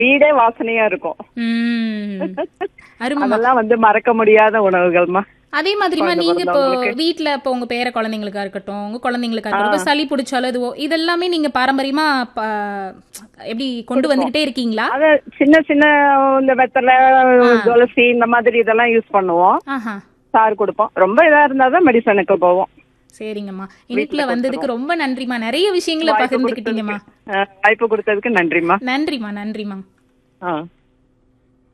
வீடே வாசனையா இருக்கும் ம் அருமைமா அதெல்லாம் வந்து மறக்க முடியாத உணவுகள்மா அதே மாதிரிமா குழந்தை நீங்க இப்போ பிறந்தவங்களுக்கு. வீட்ல இப்போ உங்க பேர குழந்தைங்களுக்கா இருக்கட்டும் உங்க குழந்தைங்களுக்கா இருக்கட்டும் இப்ப சளி பிடிச்சாலும் இதுவோ இதெல்லாமே நீங்க பாரம்பரியமா ப- எப்படி கொண்டு வந்துகிட்டே இருக்கீங்களா அத சின்ன சின்ன இந்த வெத்தலை துளசி இந்த மாதிரி இதெல்லாம் யூஸ் பண்ணுவோம் ஆஹா சாறு கொடுப்போம் ரொம்ப இதா இருந்தாதான் மெடிசனுக்கு போவோம் சரிங்கம்மா இனிப்புல வந்ததுக்கு ரொம்ப நன்றிமா நிறைய விஷயங்களை வாய்ப்பு பகிர்ந்துக்கிட்டீங்கம்மா கொடுத்ததுக்கு- அஹ், வாய்ப்பு கொடுத்ததுக்கு நன்றிம்மா நன்றிமா நன்றிமா ஆ